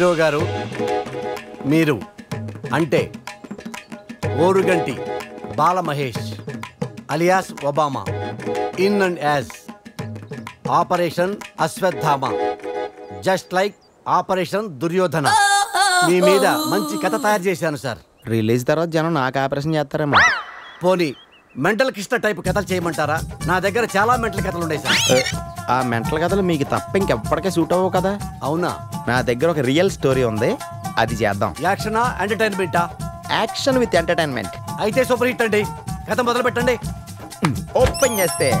Hero గారు మీరు అంటే Oruganti Bala Mahesh alias Obama in and as operation Ashwatthama just like operation Duryodhana మీ మీద మంచి కథ తయారు చేశాను సార్ రిలీజ్ తర్వాత జనం నాకు ఆపరేషన్ చేస్తారేమో పోనీ మెంటల్ కృష్ణ టైప్ కథలు చేయమంటారా నా దగ్గర చాలా మెంటల్ కథలు ఉన్నాయి సార్ ఆ మెంటల్ కథలు మీకు తప్ప ఇంకెప్పటికే సూట్ అవ్వవు కదా అవునా నా దగ్గర ఒక రియల్ స్టోరీ ఉంది అది చేద్దాం యాక్షనా ఎంటర్టైన్మెంటా యాక్షన్ విత్ ఎంటర్టైన్మెంట్ అయితే సూపర్ హిట్ అండి కథ మొదలు పెట్టండి ఓపెన్ చేస్తే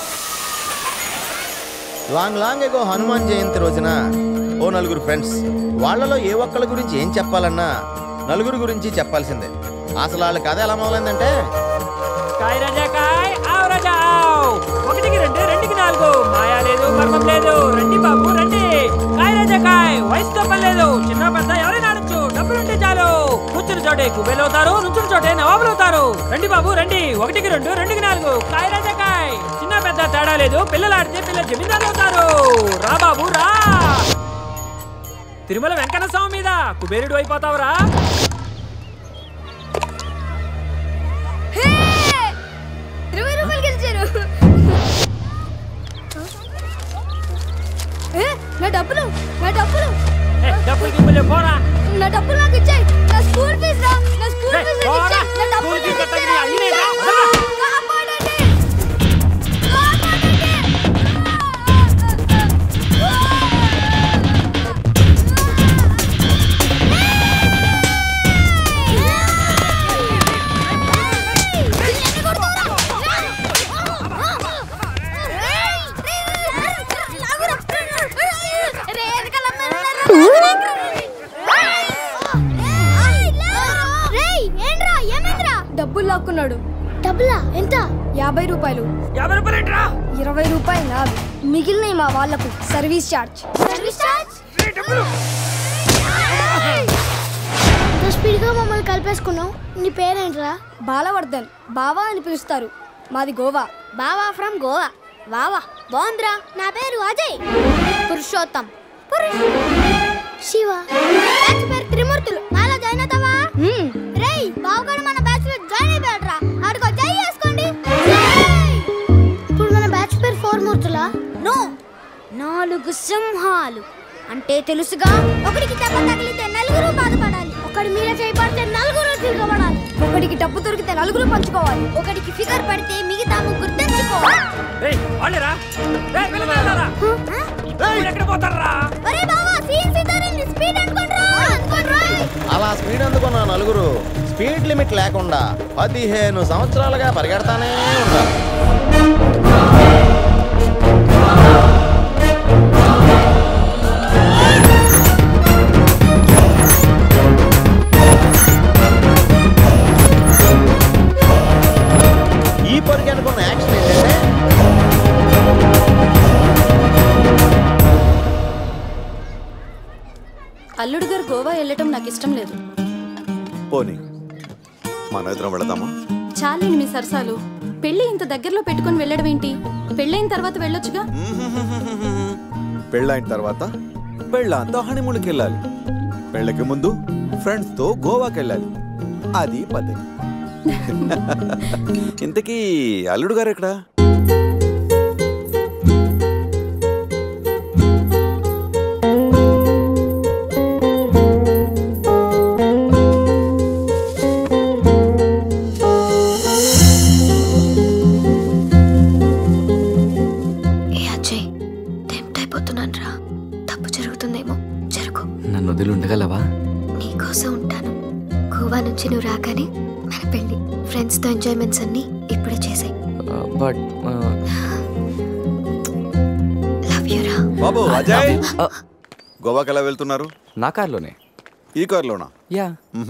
long long ago Hanuman Jayanti రోజున ఓ నలుగురు ఫ్రెండ్స్ వాళ్ళలో ఏ ఒక్కళ్ళ గురించి ఏం చెప్పాలన్నా నలుగురు గురించి చెప్పాల్సిందే అసలు వాళ్ళ కథ ఎలా మొదలైందంటే కాయ్ రాజా కాయ్ ఆవ్ రాజా ఆవ్ ఒకటికి రెండు రెండుకి నాలుగు మాయా లేదు మర్మం లేదు రండి బాబు రండి కాయ్ రాజా కాయ్ వయసుతో పని లేదు చిన్న పెద్ద ఎవరైనా ఆడొచ్చు డబ్బులుంటే చాలు కూర్చుని చోటే కుబేలు అవుతారు నుంచుని చోటే నవాబులు అవుతారు రండి బాబు రండి ఒకటికి రెండు రెండుకి నాలుగు కాయ్ రాజా కాయ్ చిన్న పెద్ద తేడా లేదు పిల్లలు ఆడితే పిల్లలు జమీందారులు అవుతారు రా బాబు రా తిరుమల వెంకన్న స్వామి మీద కుబేరుడు అయిపోతావురా ఇరవై రూపాయలు గెలిచారు ఏ, నా డబ్బులు నా డబ్బులు ఏ, డబ్బులు గిబ్బులు పోరా నా డబ్బులు నాకు ఇచ్చాయి నా స్కూల్ ఫీజు రా నా స్కూల్ ఏ, ఫీజు నాకు పోరా. ఇచ్చేయ్. నా డబ్బులు స్కూల్ ఫీజు నాకు కట్టండి, ఇచ్చేయ్. అయ్యినేరా? కాపాడండి. డబ్బులు లాక్కున్నాడు డబ్బులా ఎంత యాభై రూపాయలు యాభై రూపాయలు ఏంట్రా ఇరవై రూపాయలు నావి మిగిలినవి మా వాళ్లకు సర్వీస్ ఛార్జ్ సర్వీస్ ఛార్జ్ ఇంత స్పీడ్గా మమ్మల్ని కలిపేసుకున్నావు నీ పేరేంట్రా బాలవర్ధన్ బావా అని పిలుస్తారు మాది గోవా బావా ఫ్రమ్ గోవా వావా బాగుందిరా నా పేరు అజయ్ పురుషోత్తం శివ బ్యాచ్ పేరు త్రిమూర్తులు నాలో జాయిన్ అవుతావా రేయ్ బావగాడు మన బ్యాచ్ లో జాయిన్ అయిపోయాడురా ఆడికో జై చేసుకోండి ఇప్పుడు మన బ్యాచ్ పేరు ఫోర్ మూర్తులా నో నాలుగు సింహాలు అంటే తెలుసుగా ఒకడికి దెబ్బ తగిలితే నలుగురు బాధపడాలి ఒకడి మీద చేయబడితే నలుగురు తిరగబడాలి ఒకడికి డబ్బు దొరికితే నలుగురు పంచుకోవాలి ఒకడికి ఫిగర్ పడితే మిగతా ముగ్గురు తెచ్చుకోవాలి ఏయ్ వాళ్ళేరా ఏయ్ పిల్లగాళ్ళారా మీరు ఎక్కడ పోతారా ఒరే బావా సీన్ సితారిని స్పీడ్ అనుకుంట్రా అనుకుంట్రా అలా స్పీడ్ అందుకున్న నలుగురు స్పీడ్ లిమిట్ లేకుండా పదిహేను సంవత్సరాలుగా పరిగెడతానే ఉన్నారు ఈ పరిగె అనుకున్న యాక్షన్ ఏంటంటే అల్లుడు గారు గోవా వెళ్ళటం నాకు ఇష్టం లేదు పోనీ మన ఇద్దరం వెళదామా చాలేండి మీ సరసాలు పెళ్లి ఇంత దగ్గరలో పెట్టుకొని వెళ్ళడం ఏంటి పెళ్ళైన తర్వాత వెళ్ళొచ్చుగా పెళ్ళైన తర్వాత పెళ్ళాంతో హనీమూన్కి వెళ్ళాలి పెళ్ళకి ముందు ఫ్రెండ్స్ తో గోవాకి వెళ్ళాలి అది పద్ధతి ఇంతకీ అల్లుడు గారు ఎక్కడా ఏ అజయ్ టెంప్ట్ అయిపోతున్నాను రా తప్పు జరుగుతుందేమో జరుగు నన్ను వదిలి ఉండగలవా నీకోసం ఉంటాను గోవా నుంచి నువ్వు రాగానే మన పెళ్లి ఫ్రెండ్స్ తో ఎంజాయ్మెంట్స్ అన్ని ఇప్పుడే చేసాయి బట్ లవ్ యూ రా బాబు అజయ్ గోవాకి ఎలా వెళ్తున్నారు నా కార్లోనే ఈ కార్లోనా yeah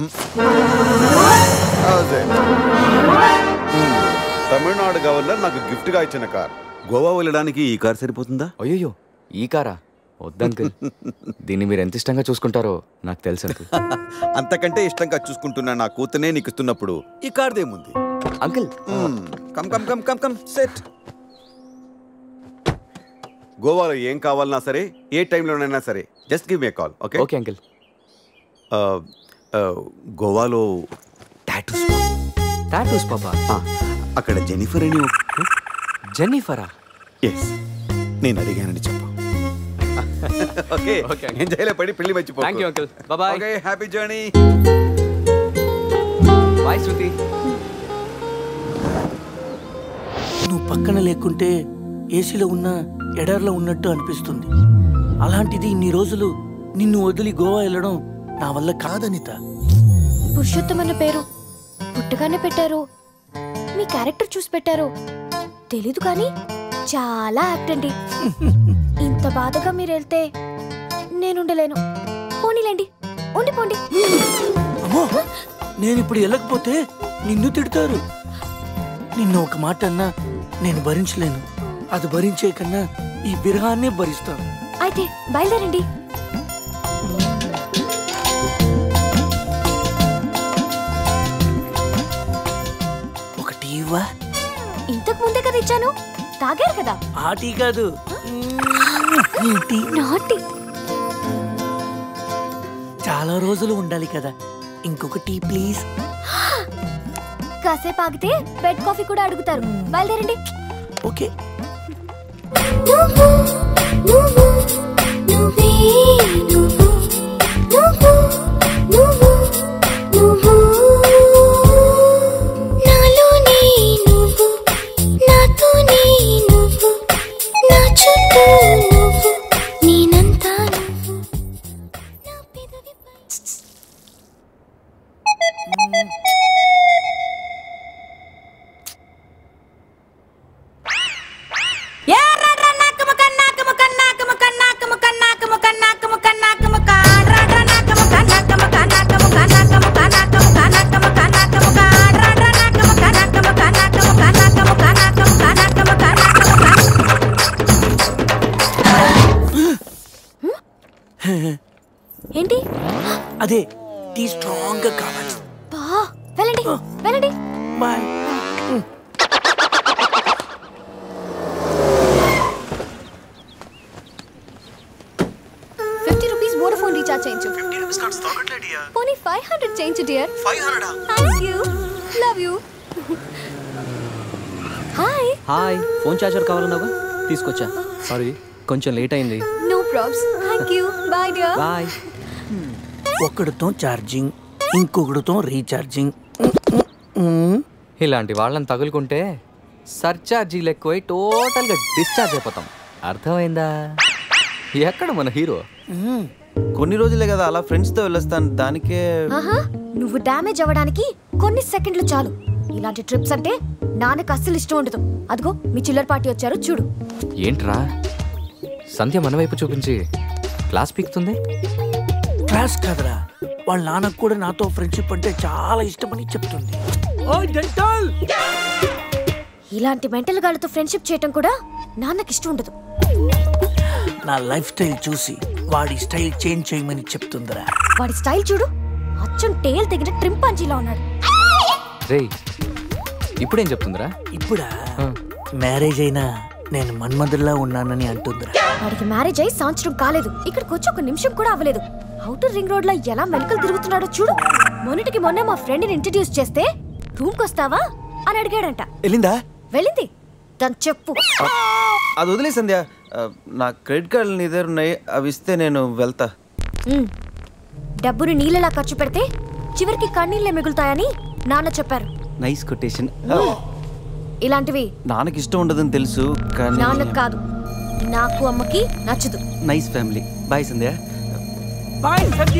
Ajay hmm. Tamil Nadu governor నాకు గిఫ్ట్ గా ఇచ్చిన కార్ గోవా వెళ్ళడానికి ఈ కార్ సరిపోతుందా అయ్యో ఈ కారా వద్దంకుల్ దీన్ని మీరు ఎంత ఇష్టంగా చూసుకుంటారో నాకు తెలుసు అంకుల్ అంతకంటే ఇష్టంగా చూసుకుంటున్నా నా కూతునే నీకు ఇస్తున్నప్పుడు ఈ కార్దేముంది uncle hmm. Come come come come come set గోవాలో ఏం కావాలన్నా సరే ఏ టైంలోనైనా సరే just give me call okay okay uncle ఆ, ఆ, గోవాలో టాటూస్ టాటూస్ పాపా అక్కడ జెనిఫర్ అని జెన్నిఫరా ఎస్ నేను అడిగానని చెప్పు ఓకే Okay. ఎంజాయ్లో పడి పెళ్లి మర్చిపో thank you uncle bye okay happy journey bye Shruti నువ్వు పక్కన లేకుంటే ఏసీలో ఉన్న ఎడర్లో ఉన్నట్టు అనిపిస్తుంది అలాంటిది ఇన్ని రోజులు నిన్ను వదిలి గోవా వెళ్ళడం నా వల్ల కాదనిత పురుషోత్తం అన్న పేరు పుట్టగానే పెట్టారు మీ క్యారెక్టర్ చూసి పెట్టారు తెలీదు కానీ చాలా యాక్ట్ అండి ఇంత బాధగా మీరు వెళ్తే నేనుండలేను పోనీలేండి ఉండిపోండి అమ్మో నేను ఇప్పుడు వెళ్ళకపోతే నిన్ను తిడతారు నిన్ను ఒక మాట అన్నా నేను భరించలేను అది భరించే కన్నా ఈ విరహాన్నే భరిస్తాను అయితే బయలుదేరండి ఒకటి ఇవ్వా ఇంతకు ముందే కదా ఇచ్చాను తాగారు కదా ఆ టీ కాదు ఈ టీ నాటి చాలా రోజులు ఉండాలి కదా ఇంకొక టీ ప్లీజ్ కాసేపు ఆగితే బెడ్ కాఫీ కూడా అడుగుతారు బయలుదేరండి ఓకే నువ్వు నువ్వు నువ్వే నువ్వు నువ్వు నువ్వు నువ్వు నాలోనే నువ్వు నాతోనే నువ్వు నా చుట్టూ నువ్వు నేనంతా నువ్వు నా పెదవిపై ఏంటి అదే టీ స్ట్రాంగ్ గా కావాలి బా వెళ్ళండి వెళ్ళండి bye fifty rupees Vodafone recharge చేయించు పోనీ ఫైవ్ హండ్రెడ్ చేయించు dear thank you love you hi hi phone charger కావాలన్నావా తీసుకొచ్చా సారీ కొంచెం లేట్ అయింది no probs thank you bye dear bye ఒకడితో ఛార్జింగ్ ఇంకొకడితో రీఛార్జింగ్ ఇలాంటి వాళ్ళని తగులుకుంటే సర్చార్జీలు ఎక్కువై టోటల్గా డిశ్చార్జ్ అయిపోతాం అర్థమైందా ఎక్కడ మన హీరో కొన్ని రోజులే కదా అలా ఫ్రెండ్స్తో వెళ్ళొస్తాను దానికే ఆహా నువ్వు డ్యామేజ్ అవ్వడానికి కొన్ని సెకండ్లు చాలు ఇలాంటి ట్రిప్స్ అంటే నాన్నకు అస్సలు ఇష్టం ఉండదు అదిగో మీ చిల్లర పార్టీ వచ్చారు చూడు ఏంట్రా సంధ్య మన వైపు చూపించి క్లాస్ పీకుతుంది క్లాస్ కాదురా వాళ్ళ నాన్నకు కూడా నాతో ఫ్రెండ్షిప్ అంటే చాలా ఇష్టమని చెప్తుంది ఓ డెంటల్ ఇలాంటి మెంటల్ గాళ్ళతో ఫ్రెండ్షిప్ చేయటం కూడా నాన్నకి ఇష్టం ఉండదు నా లైఫ్ స్టైల్ చూసి వాడి స్టైల్ చేంజ్ చేయమని చెప్తుందిరా వాడి స్టైల్ చూడు అచ్చం టేల్ తెగిన ట్రింపాంజీలా ఉన్నాడు రేయ్ ఇప్పుడేం చెప్తుందిరా ఇప్పుడా మ్యారేజ్ అయినా నేను మన్మధుల్లా ఉన్నానని అంటుందిరా వాడికి మ్యారేజ్ అయి సంవత్సరం కాలేదు ఇక్కడికి వచ్చి ఒక నిమిషం కూడా అవ్వలేదు అవుటర్ రింగ్ రోడ్ లో ఎలా మెలకలు తిరుగుతున్నాడో చూడు మొన్నటికి మొన్న మా ఫ్రెండ్ ఇంట్రడ్యూస్ చేస్తే రూమ్ వస్తావా అని అడిగాడంట వెళ్ళిందా వెళ్ళింది దాని చెప్పు అది వదిలే సంధ్య ఆ, నా క్రెడిట్ కార్డులు నీ దగ్గర ఉన్నాయి అవి ఇస్తే నేను వెళ్తా ఉమ్. డబ్బుని నీళ్ళలా ఖర్చు పెడితే చివరికి కన్నీళ్ళే మిగులుతాయని నాన్న చెప్పారు నైస్ కొటేషన్ ఇలాంటివి నాన్నకి ఇష్టం ఉండదని తెలుసు కానీ నాన్నకు కాదు నాకు అమ్మకి నచ్చదు nice family bye Sandhya bye Satya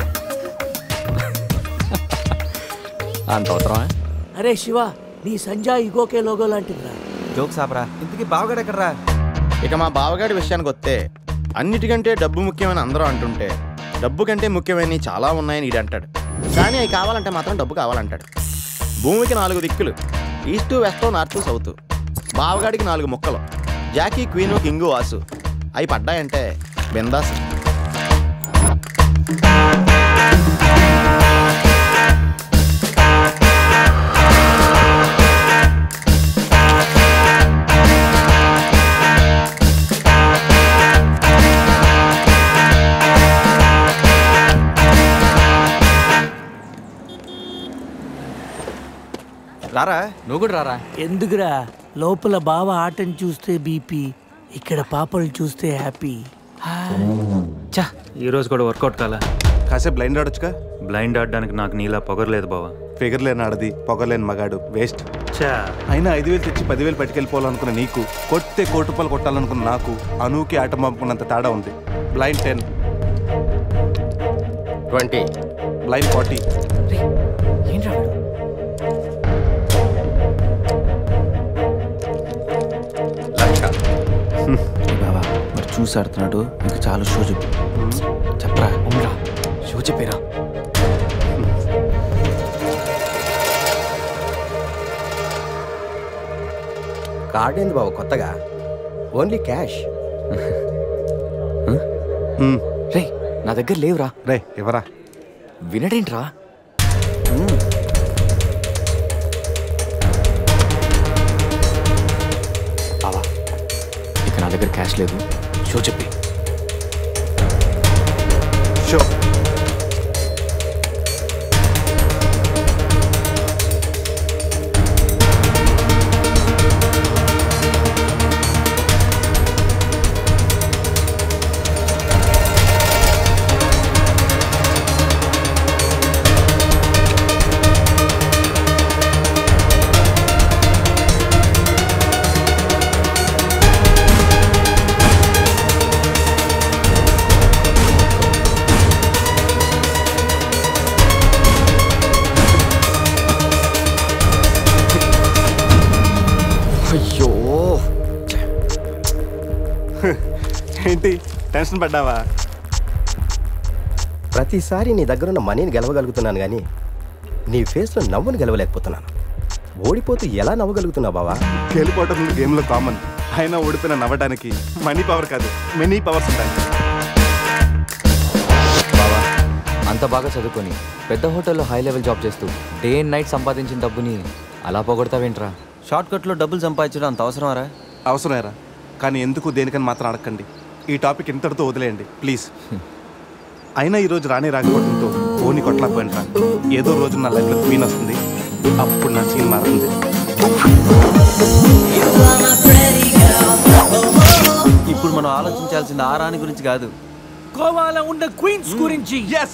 అంత అవసరమా అరే శివ నీ సంజయ్ ఇగోకే లోగో లాంటిదిరా జోక్స్ ఆపరా ఇంతకీ బావగాడు ఎక్కడరా ఇక మా బావగాడి విషయానికి వస్తే అన్నిటికంటే డబ్బు ముఖ్యమని అందరూ అంటుంటే డబ్బు కంటే ముఖ్యమైనవి చాలా ఉన్నాయని ఈడు అంటాడు కానీ అవి కావాలంటే మాత్రం డబ్బు కావాలంటాడు భూమికి నాలుగు దిక్కులు ఈస్ట్ వెస్ట్ నార్త్ సౌత్ బావగాడికి నాలుగు ముక్కలు జాకీ క్వీను కింగు వాసు అవి పడ్డాయంటే బిందాస్ రారా నువ్వు కూడా రారా ఎందుకురా లోపల బావ ఆటను చూస్తే బీపీ ఇక్కడ పాపలు చూస్తే హ్యాపీ చా ఈ రోజు కూడా వర్కౌట్ కాలా కాసేపు బ్లైండ్ ఆడొచ్చుగా బ్లైండ్ ఆడడానికి నాకు నీలా పొగరలేదు బావా ఫిగర్ లేని ఆడది పొగలేని మగాడు వేస్ట్ చా అయినా ఐదు వేలు తెచ్చి పదివేలు పట్టుకెళ్ళిపోవాలనుకున్న నీకు కొట్టే కోటి రూపాయలు కొట్టాలనుకున్న నాకు అనూకి ఆట పంపుకున్నంత తేడా ఉంది blind ten twenty blind forty ఏంట్రా వీడు? లక్ష బాబా మరి చూసి ఆడుతున్నాడు ఇంకా చాలా షో చెప్పు చెప్పరా అవునరా షో చెప్పేరా కార్డ్ ఏంది బాబు కొత్తగా ఓన్లీ క్యాష్ రే నా దగ్గర లేవురా రే ఎవరా వినడేంట్రా బావా ఇక నా దగ్గర క్యాష్ లేదు షో చెప్పి షో అయ్యో ఏంటి టెన్షన్ పడ్డావా ప్రతిసారి నీ దగ్గర ఉన్న మనీని గెలవగలుగుతున్నాను కానీ నీ ఫేస్లో నవ్వును గెలవలేకపోతున్నాను ఓడిపోతూ ఎలా నవ్వగలుగుతున్నావు బావా గెలిపోవటం గేమ్లో కామన్ అయినా ఓడిపోయిన నవ్వడానికి మనీ పవర్ కాదు మెనీ పవర్స్ ఉంటాయి బావా అంత బాగా చదువుకొని పెద్ద హోటల్లో హై లెవెల్ జాబ్ చేస్తూ డే అండ్ నైట్ సంపాదించిన డబ్బుని అలా పోగొడతావేంట్రా షార్ట్ కట్లో డబ్బులు సంపాదించడం అంత అవసరమారా అవసరమేరా కానీ ఎందుకు దేనికని మాత్రం అడగండి ఈ టాపిక్ ఇంతటితో వదిలేయండి ప్లీజ్ అయినా ఈరోజు రాణి రాకపోవడంతో ఓని కొట్టలేకపోయినరా ఏదో రోజు నా లైఫ్లో క్వీన్ వస్తుంది అప్పుడు నా సీన్ మారుతుంది ఇప్పుడు మనం ఆలోచించాల్సింది ఆ రాణి గురించి కాదు గోవాలో ఉన్న క్వీన్స్ గురించి yes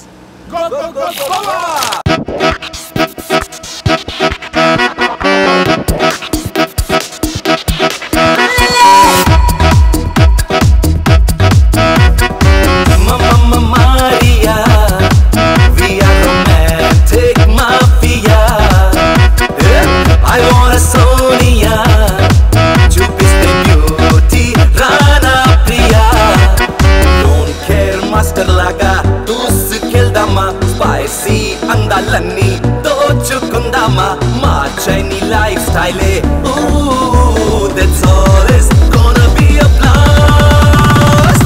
Mamma Maria, we are romantic mafia. I want a Sonia, చూపిస్తే beauty Rana Priya don't care master లాగా దూసుకెళ్దామా స్పైసీ అందాలన్నీ దోచుకుందామా మా చైనీ లైఫ్ స్టైలే that's all is gonna be a blast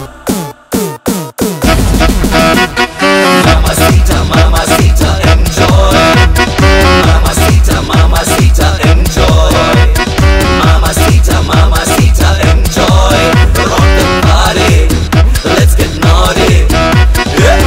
Mamacita, mamacita, enjoy. Mamacita, mamacita, enjoy. Mamacita, mamacita, enjoy. Rock the party, let's get naughty. Yeah.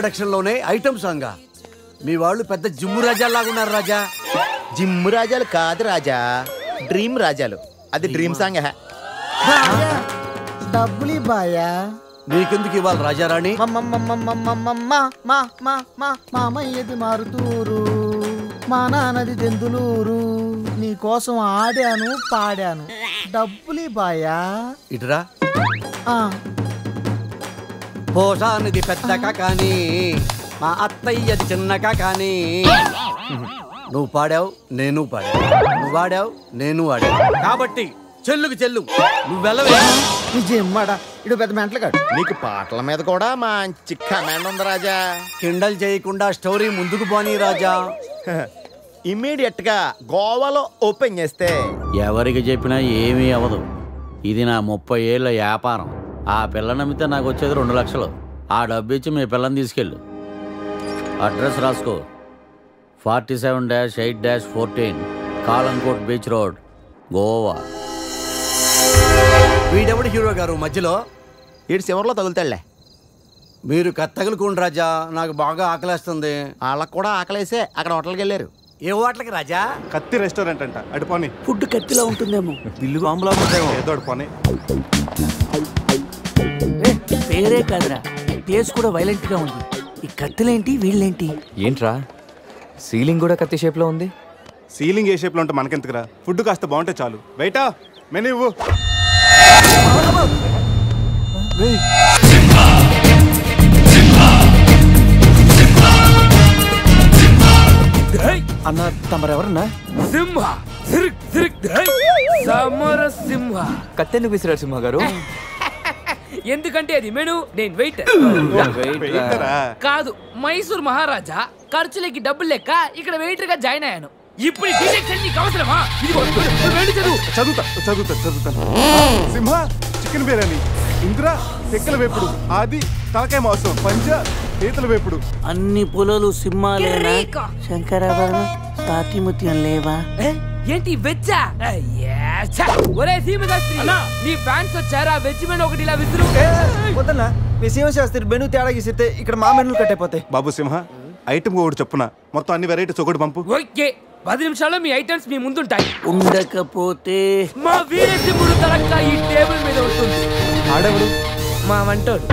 Introduction లోనే item song మీ వాళ్ళు పెద్ద జిమ్ము రాజాలాగా ఉన్నారు రాజా జిమ్ రాజాలు కాదు రాజా డ్రీమ్ రాజాలు అది డ్రీమ్ సాంగ్ హే డబ్బులు బాయా నీకెందుకు ఇవ్వాలి రాజారాణి మామయ్యది మారుతూరు మా నాన్నది దెందులూరు నీ కోసం ఆడాను పాడాను డబ్బులు బాయా ఇటురా ఆ, పోషానిది పెద్దక కానీ మా అత్తయ్యది చిన్నక కానీ నువ్వు పాడావు నేను పాడావు నువ్వు వాడావు నేను వాడావు కాబట్టి చెల్లుకు చెల్లు నువ్వు వెళ్ళవే నీ జిమ్మడా ఇడు పెద్ద మెంటలు కాడు నీకు పాటల మీద కూడా మంచి కమాండ్ ఉంది రాజా కిండల్ చేయకుండా స్టోరీ ముందుకు పోనీ రాజా ఇమ్మీడియట్ గా గోవాలో ఓపెన్ చేస్తే ఎవరికి చెప్పినా ఏమీ అవ్వదు ఇది నా ముప్పై ఏళ్ళ వ్యాపారం ఆ పిల్ల నమ్మితే నాకు వచ్చేది రెండు లక్షలు ఆ డబ్బు ఇచ్చి మీ పిల్లని తీసుకెళ్ళు అడ్రస్ రాసుకో forty seven dash eight dash fourteen Calangute beach road Goa వీడెవడు హీరో గారు మధ్యలో ఇటు చివరిలో తగులుతాడులే మీరు కత్తగలుకోండి రాజా నాకు బాగా ఆకలేస్తుంది వాళ్ళకు కూడా ఆకలేసే అక్కడ హోటల్కి వెళ్ళారు ఏ హోటల్కి రాజా కత్తి రెస్టారెంట్ అంట అటు పోనీ ఫుడ్ కత్తిలా ఉంటుందేమో బిల్లు బాంబులా ఉంటాయేమో ఏదో అటు పోనీ ఏ, పేరే కాదురా టేస్ట్ కూడా వైలెంట్ గా ఉంది ఈ కత్తులేంటి వీళ్ళేంటి ఏంట్రా సీలింగ్ కూడా కత్తి షేప్లో ఉంది సీలింగ్ ఏ షేప్లో ఉంటే మనకెందుకురా ఫుడ్ కాస్త బాగుంటే చాలు బయట మెనూ ఇవ్వు అన్న తమరెవరన్నా సింహ సిరిక్ సిరిక్ ధై. సమర సింహ కత్తెందుకు విసిరారు సింహ గారు ఎందుకంటే అది మెను నేను వెయిట్ వెయిటరా? కాదు మైసూర్ మహారాజా ఖర్చులకి డబ్బులు లెక్క ఇక్కడ వెయిటర్ గా జాయిన్ అయ్యాను ఇప్పుడు ఈ డీటెయిల్స్ అన్ని నీకు అవసరమా ఇదిగో నువ్వు వెళ్ళి చదువు చదువుతా చదువుతా చదువుతాను సింహ చికెన్ బిర్యానీ ఇందిరా తెక్కల వేపుడు ఆది తలకాయ మాంసం పంజ పీతల వేపుడు అన్ని పొలాలు సింహాలేనా కిరీకా. శంకరాభరణ సాతిముత్యం లేవా ఏ? ఏంటి వెచ్చా ఒరే సీమశాస్త్రి నీ ఫ్యాన్స్ వచ్చారా వెజ్ మెను ఒకటి ఇలా విసురు వద్దన్నా మీ శాస్త్రి మెను తేడా గీసితే ఇక్కడ మా మెనూ కట్టయిపోతాయి బాబు సింహ ఐటమ్ ఒకటి చెప్పున మొత్తం అన్ని వెరైటీస్ ఒకటి పంపు ఓకే పది నిమిషాల్లో మీ ఐటమ్స్ మీ ముందుంటాయి ఉండకపోతే మా వీరసింహుడు తలక్క ఈ టేబుల్ మీద ఉంటుంది ఆడెవడు మా వంటోడు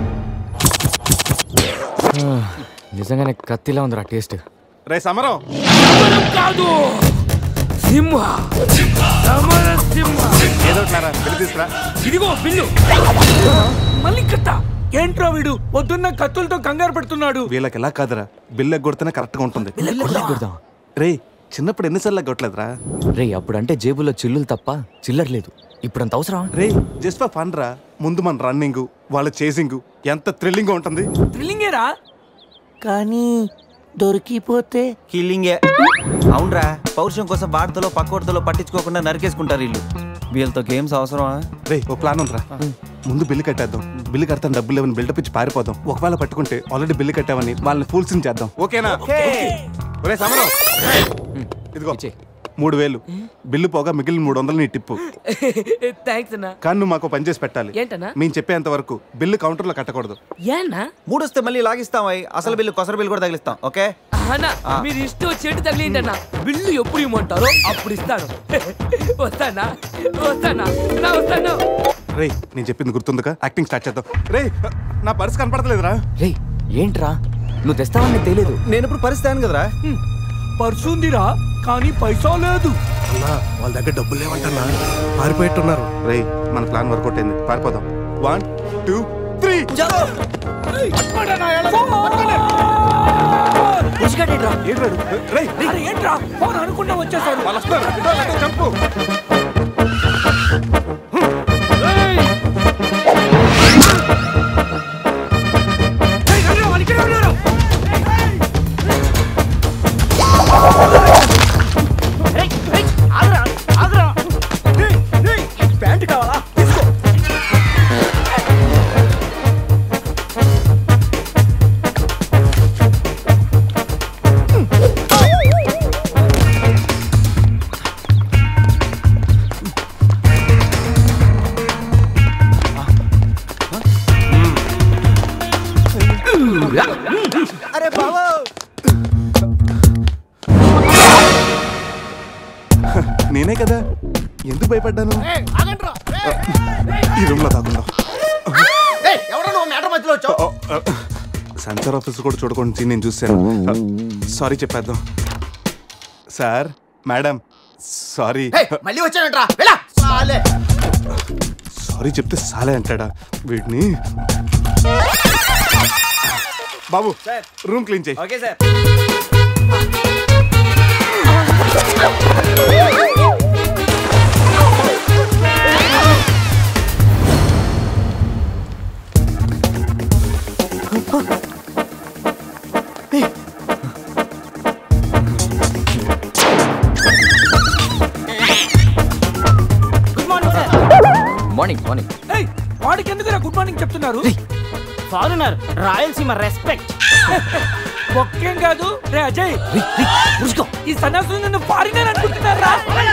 నిజంగానే కత్తిలా ఉందిరా టేస్ట్ రే సమరం సమరం కాదు సింహ సమర సింహ ఏదో ఒకటిరా, వెళ్ళి తీసుకురా ఇదిగో బిల్లు మళ్ళీ కట్ట ఏంట్రా వీడు పొద్దున్న కత్తులతో కంగారు పెడుతున్నాడు వీళ్ళకి ఎలా కాదురా బిల్లు ఎగ్గొడితేనే కరెక్ట్గా ఉంటుంది కొడదాం. రే చిన్నప్పుడు ఎన్నిసార్లు ఎగ్గొట్టలేదురా రే అప్పుడంటే జేబులో చిల్లులు తప్ప చిల్లర లేదు ఇప్పుడంత అవసరం రే జస్ట్ ఫర్ ఫన్ రా ముందు మన రన్నింగ్ వాళ్ళ చేసింగ్ ఎంత థ్రిల్లింగ్ ఉంటుంది థ్రిల్లింగేరా కానీ దొరికిపోతే కిల్లింగే అవునరా పౌరుషం కోసం వార్తలో పక్కోడతలో పట్టించుకోకుండా నరికేసుకుంటారు వీళ్ళు వీళ్ళతో గేమ్స్ అవసరమా రే ఓ ప్లాన్ ఉందిరా ముందు బిల్లు కట్టేద్దాం బిల్లు కడతాం డబ్బులు లేవని బిల్డప్ ఇచ్చి పారిపోదాం ఒకవేళ పట్టుకుంటే ఆల్రెడీ బిల్లు కట్టామని వాళ్ళని ఫూల్స్ చేద్దాం ఓకేనా ఒరే సమరం ఇదిగో మూడు వేలు బిల్లు పోగా మిగిలిన మూడు వందలు నీ టిప్పు థ్యాంక్స్ అన్నా కానీ నువ్వు మాకు పని చేసి పెట్టాలి ఏంటన్నా? మేము చెప్పేంత వరకు బిల్లు కౌంటర్లో కట్టకూడదు ఏనా మూడు వస్తే మళ్ళీ లాగిస్తాం అయ్. అసలు బిల్లు కొసర బిల్లు కూడా తగిలిస్తాం ఓకే అన్నా ఆ. మీరు ఇష్టం వచ్చేట్టు తగిలిండి అన్న బిల్లు ఎప్పుడు ఇమ్మంటారో అప్పుడు ఇస్తాను వస్తానా వస్తానా నా వస్తాను రే నేను చెప్పింది గుర్తుందిగా యాక్టింగ్ స్టార్ట్ చేద్దాం రే నా పర్స్ కనపడతలేదురా రే ఏంట్రా నువ్వు తెస్తావని తెలియదు నేను ఇప్పుడు పరిస్థితి కదరా పర్సు ఉందిరా కానీ పైసా లేదు అన్నా వాళ్ళ దగ్గర డబ్బులు లేవంటన్నా పారిపోయేట్టున్నారు రే మన ప్లాన్ వర్కౌట్ అయింది పారిపోదాం వన్ టూ త్రీ అరే ఏంట్రా ఫోన్ అనుకుంటా వచ్చేసారు వాళ్ళు వస్తున్నారు ఇదో లేదో చంపు ప్యాంట్ కావాలా కదా ఎందుకు భయపడ్డాను ఈ రూమ్ లో కాకుండా ఎవడో నువ్వు మేటర్ మధ్యలో వచ్చావు సెన్సార్ ఆఫీస్ కూడా చూడకుండా నేను చూశాను సారీ చెప్పేద్దాం సార్ మేడం సారీ మళ్ళీ వచ్చానంట్రా వెళ్ళా సాలే సారీ చెప్తే సాలే అంటాడా వీడిని బాబు రూమ్ క్లీన్ చేయి okay sir good morning sir morning morning ఏయ్ వాడికి ఎందుకు గుడ్ మార్నింగ్ చెప్తున్నారు ఫారినర్ రాయలసీమ రెస్పెక్ట్ ఒక్కేం కాదు రే అజయ్ ఈ సన్యాసం నన్ను ఫారినర్ అనుకుంటున్నారా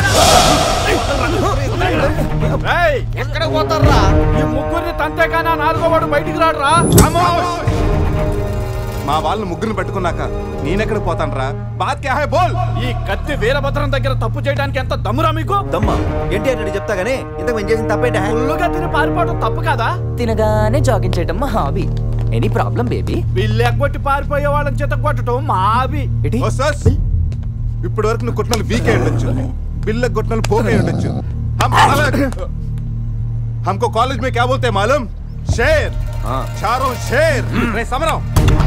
ఎక్కడ పోతారా ఈ ముగ్గురిని తంతేగానా నాలుగో వాడు బయటికి రాడురా మా వాళ్ళని ముగ్గురిని పట్టుకున్నాక నేనెక్కడ పోతానరా బాత్ క్యా హై బోల్ ఈ కత్తి వీరభద్రం దగ్గర తప్పు చేయడానికి ఎంత దమ్మురా మీకు దమ్మా ఏంటి అన్నాడు చెప్తా గానీ ఇంతకు మేము చేసిన తప్పేంటా ఫుల్లుగా తిని పారిపోవడం తప్పు కదా తినగానే జాగింగ్ చేయటం మా hobby any problem baby bill ఎగ్గొట్టి పారిపోయే వాళ్ళని చేత కొట్టడం మా హాబీ ఓ సస్ ఇప్పటి వరకు నువ్వు కొట్టిన వీక్ అయి ఉండొచ్చు బిల్ల కొట్టిన పోక్ అయి ఉండొచ్చు हम अलग हमको कॉलेज में क्या बोलते हैं मालूम शेर चारों शेर రే సమరం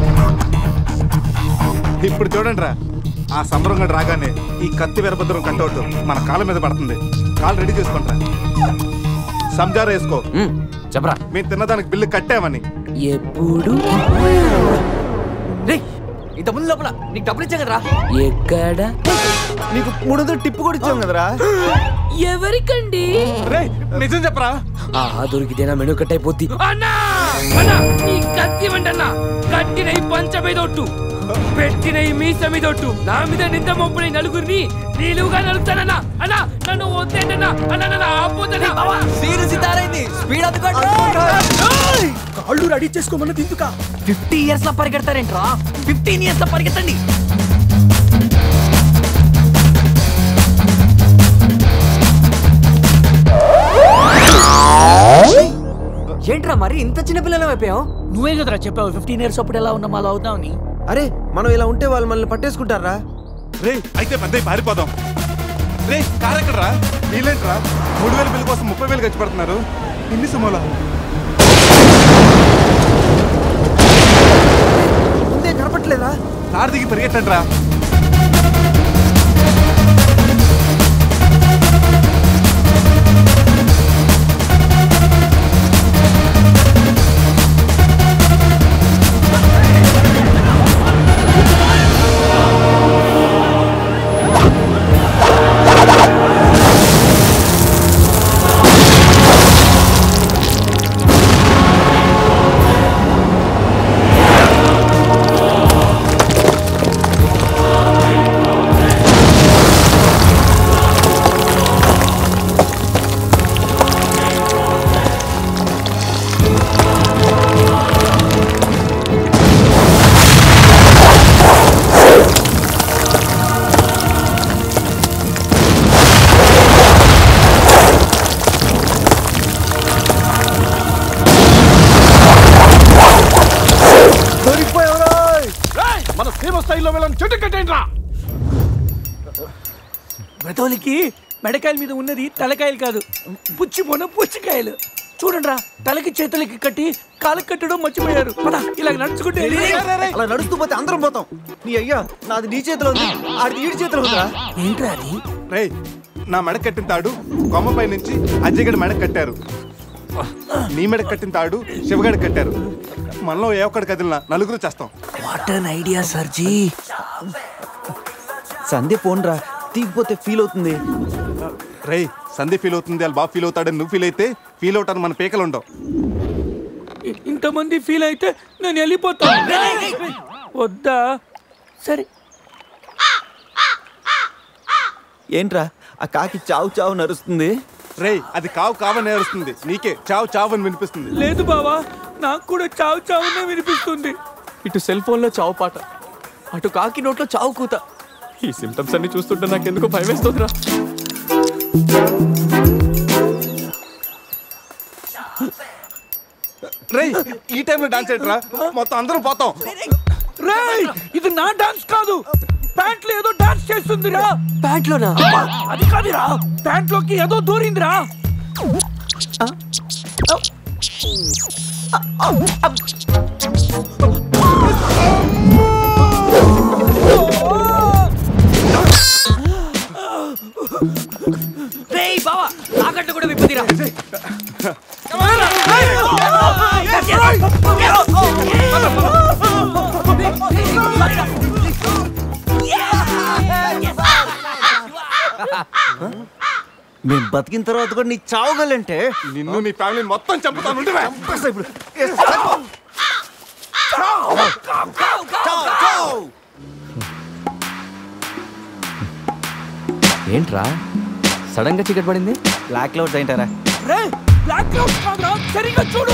ఇప్పుడు చూడండి రా ఆ సమరం గడు రాగానే ఈ కత్తి వీరభద్రం కట్టవుట్ మన కాళ్ళ మీద పడుతుంది కాళ్ళు రెడీ చేసుకుంటా సంజారా వేసుకో చెప్పరా మేము తిన్నదానికి బిల్లు కట్టామని ఎప్పుడు రే ఇంత ముందు లోపల నీకు డబ్బులు ఇచ్చా కదరా ఎక్కడ నీకు మూడు వందలు టిప్పు కూడా ఇచ్చాం కదరా ఎవరికండి నిజం చెప్పరా ఆ దొరికితేనా మెను కట్ అయిపోద్ది అన్నా అన్నా నీ కత్తి వండన్నా కట్టిన ఈ పంచ మీద ఒట్టు పెట్టిన ఈ మీస మీద ఒట్టు నా మీద నింద మోపున ఈ నలుగురిని నీలుగా నలుపుతానన్నా అన్నా నన్ను వద్దేంటన్నా అన్నా నన్ను ఆపోతన్నా సీరియస్ ఇతారైంది స్పీడ్ కాళ్ళు రెడీ చేసుకోమన్నది ఎందుకా ఫిఫ్టీ ఇయర్స్ లో పరిగెడతారేంట్రా ఫిఫ్టీన్ ఇయర్స్ లో పరిగెత్తండి ఏంట్రా మరి ఇంత చిన్న పిల్లలు అయిపోయావు నువ్వే కదరా చెప్పావు ఫిఫ్టీన్ ఇయర్స్ అప్పుడు ఎలా ఉన్నాం అలా అవుతామని అరే మనం ఇలా ఉంటే వాళ్ళు మనల్ని పట్టేసుకుంటారా రే అయితే పెద్ద పారిపోదాం రే కార్ ఎక్కడరా వీలేంట్రా మూడు వేల బిల్లు కోసం ముప్పై వేలు ఖర్చు పెడుతున్నారు ఎన్ని సమోలా ముందే కనపట్లేదా కార్ దిగి పరిగెట్టండి రా మన సీమ స్థాయిలో వెళ్ళని చెట్టు కట్టండి రా బ్రతోలికి మెడకాయల మీద ఉన్నది తలకాయలు కాదు పుచ్చిపోన పుచ్చికాయలు చూడండి రా తలకి చేతులకి కట్టి కాళ్ళకి కట్టడం మర్చిపోయారు పద ఇలా నడుచుకుంటే అలా నడుస్తూ పోతే అందరం పోతాం నీ అయ్యా నాది నీ చేతిలో ఉంది ఆడిది ఈడి చేతిలో ఉందిరా ఏంట్రా అది రే నా మెడ కట్టిన తాడు కొమ్మపై నుంచి అజయ్ గడి మెడ కట్టారు నీ మెడ కట్టిన తాడు శివగడి కట్టారు మనలో ఏ ఒక్కడి కదిలినా నలుగురు చేస్తాం what an idea సర్జీ Sandhya phone రా తీగిపోతే ఫీల్ అవుతుంది రే సంధి ఫీల్ అవుతుంది వాళ్ళు బాగా ఫీల్ అవుతాడని నువ్వు ఫీల్ అయితే ఫీల్ అవుతాను మన పేకలు ఉండవు ఇంతమంది ఫీల్ అయితే నేను వెళ్ళిపోతాను వద్దా సరే ఏంట్రా ఆ కాకి చావు చావు నరుస్తుంది రే అది కావు కావని ఏరుస్తుంది నీకే చావు చావు అని వినిపిస్తుంది లేదు బావా నాకు కూడా చావు చావునే వినిపిస్తుంది ఇటు సెల్ ఫోన్ లో చావు పాట అటు కాకి నోట్లో చావు కూత ఈ సిమ్టమ్స్ అన్ని చూస్తుంటే నాకు ఎందుకు భయం వేస్తుందిరా రేయ్ ఈ టైంలో డాన్స్ ఏంట్రా మొత్తం అందరం పోతాం రేయ్ ఇది నా డాన్స్ కాదు ప్యాంట్ లో ఏదో డాన్స్ చేస్తుందిరా ప్యాంట్ లోనా అది కాదురా ప్యాంట్ లోకి ఏదో దూరిందిరా రేయ్ బావా తాకట్టు కూడా విప్పుదిరా మేము బతికిన తర్వాత కూడా నీ చావుగలంటే నిన్ను నీ ఫ్యామిలీ మొత్తం చంపుతాను ఉండవే. ఇప్పుడు ఏంట్రా సడన్ గా చీకటి పడింది బ్లాక్ క్లౌడ్స్ ఏంటారా రే బ్లాక్ క్లౌడ్స్ కాదురా సరిగ్గా చూడు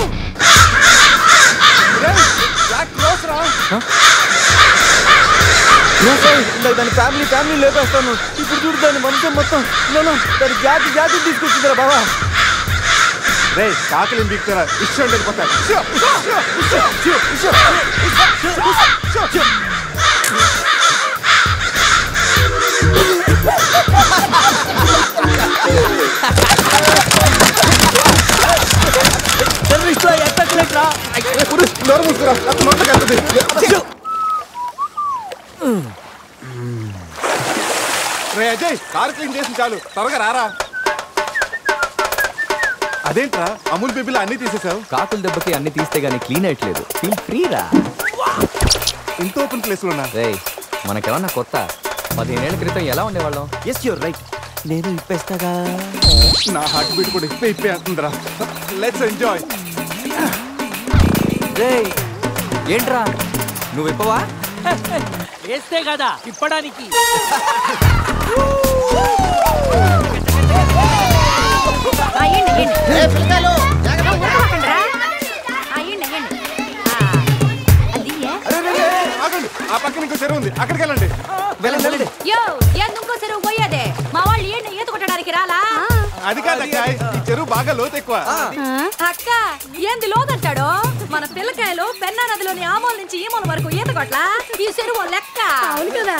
దాని ఫ్యామిలీ ఫ్యామిలీ లేపేస్తాను ఇప్పుడు చూడు దాని మొత్తం మొత్తం నేను దాని జాతి జాతి తీసుకొచ్చిందిరా బాబా రే కాకలిని బిక్తారా ఇష్టం వెళ్ళిపోతారు నోరు మూసుకురా అంత నోట్లోకి వెళ్తుంది రే అజయ్ కార్ క్లీన్ చేసి చాలు త్వరగా రారా అదేంట్రా అమూల్ బేబీలో అన్ని తీసేసావు కాకుల దెబ్బకి అన్ని తీస్తే గానీ క్లీన్ అయ్యట్లేదు ఫీల్ ఫ్రీ రా ఇంత ఓపెన్ ప్లేస్ ఉన్నా రే మనకేమన్నా కొత్త పదిహేనేళ్ల క్రితం ఎలా ఉండేవాళ్ళం ఎస్ యూర్ రైట్ నేను ఇప్పేస్తాగా నా హార్ట్ బీట్ కూడా ఇప్పే ఇప్పే అంటుందిరా లెట్స్ ఎంజాయ్ రే ఏంట్రా నువ్వు ఇప్పవా వేస్తే కదా ఇప్పడానికి ఆగండి ఆ పక్కన ఇంకో చెరువు ఉంది అక్కడికి వెళ్ళండి వెళ్ళండి వెళ్ళండి యో ఎందుకో చెరువు పోయేదే మా వాళ్ళు ఏంటి ఈత కొట్టడానికి రాలా అది కాదక్క ఈ చెరువు బాగా లోతు ఎక్కువ అక్క ఏంది లోదంటాడు మన పిల్లకాయలు పెన్నా నదిలోని ఆమోల నుంచి ఈమోల వరకు ఈత కొట్ల ఈ చెరువు లెక్క అవును కదా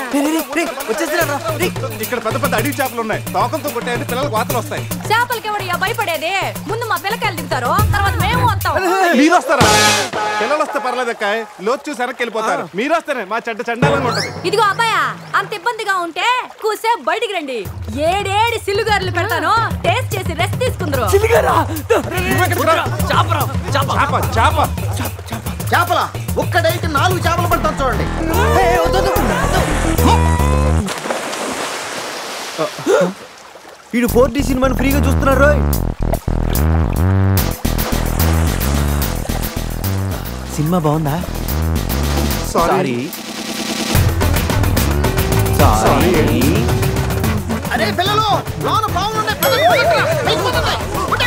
ఇక్కడ పెద్ద పెద్ద అడవి చేపలు ఉన్నాయి తోకంతో కొట్టాయంటే పిల్లలకు వాతలు వస్తాయి చేపలకి ఎవడయ్యా భయపడేది ముందు మా పిల్లకాయలు దిగుతారు తర్వాత మేము వస్తాం మీరు వస్తారా పిల్లలు వస్తే పర్లేదు అక్క లోతు చూసి వెనక్కి వెళ్ళిపోతారు మీరు వస్తేనే మా చెడ్డ చండాలంగా ఉంటది ఇదిగో అబ్బాయా అంత ఇబ్బందిగా ఉంటే కూసేపు బయటికి రండి ఏడేడి సిల్లుగారులు పెడతాను టేస్ట్ చేసి రెస్ట్ తీసుకుందరు చేప చేప చేపల ఒక్కడైతే నాలుగు చేపలు పడతాను చూడండి వీడు ఫోర్ డి సినిమాని ఫ్రీగా చూస్తున్నారు రోయ్ సినిమా బాగుందా సారీ సారీ అరే పిల్లలు లోన బాగున్నాయి పదండి, పదండి, పైకి పదండి.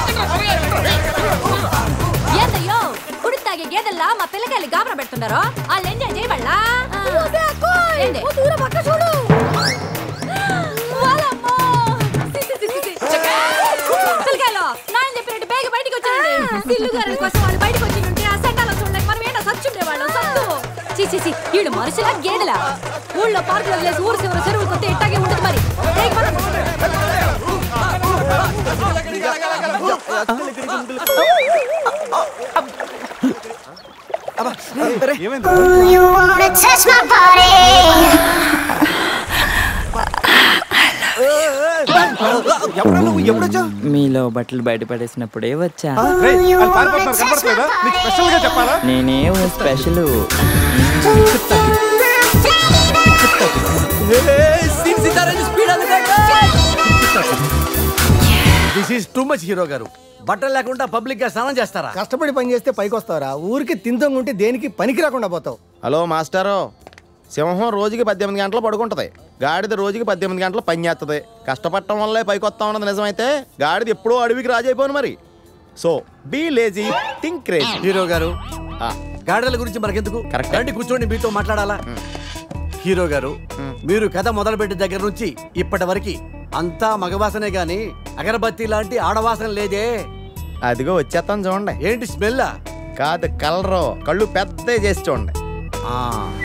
ఏందయ్యో కుడి తాగే గేదెల్లా మా పిల్లకాయలు గాబరా పెడుతున్నారో వాళ్ళు ఎంజాయ్ చేయబడలా ఏంది? చూడు వాళ్ళమ్మో. సి, సి, సి, సి, సి. చక్కా. పిల్లకాయలు నాయన చెప్పినట్టు బేగ బయటికి వచ్చేయండి సిల్లు గారి కోసం వాళ్ళు బయటికి వచ్చి ఉంటే ఆ సండాలో చూడలేక మనం ఏంటో సచ్చుండే వాళ్ళు సత్తు చి చి చి వీళ్ళు మనుషులా గేదెలా ఊళ్ళో పార్కులు వదిలేసి ఊరు చివరి చెరువులు కొత్త ఇట్టాగే ఉంటుంది మరి బేగ పదండి. ఏమైంది ఎవరు నువ్వు ఎప్పుడొచ్చా మీలో బట్టలు బయట పడేసినప్పుడే వచ్చా రేయ్, వాళ్ళు పారిపోతున్నారు కనపడట్లేదా నీకు స్పెషల్ గా చెప్పాలా నేనేం special this is too much hero గారు బట్టలు లేకుండా పబ్లిక్ గా స్నానం చేస్తారా కష్టపడి పని చేస్తే పైకి వస్తారా ఊరికి తింతంగుంటే దేనికి పనికి రాకుండా పోతావు హలో మాస్టారు సింహం రోజుకి పద్దెనిమిది గంటలు పడుకుంటది గాడిద రోజుకి పద్దెనిమిది గంటలు పని చేస్తుంది కష్టపడటం వల్లే పైకి వస్తా ఉన్నది నిజమైతే గాడిద ఎప్పుడో అడవికి రాజైపోను మరి so be lazy think crazy hero గారు గాడిదల గురించి మనకెందుకు రండి కూర్చోండి మీతో మాట్లాడాలా హీరో గారు మీరు కథ మొదలుపెట్టిన దగ్గర నుంచి ఇప్పటి వరకు అంతా మగవాసనే గాని అగరబత్తి లాంటి ఆడవాసన లేదే అదిగో వచ్చేస్తాను చూడండి ఏంటి స్మెల్ కాదు కలరు కళ్ళు పెద్ద చేసి చూడండి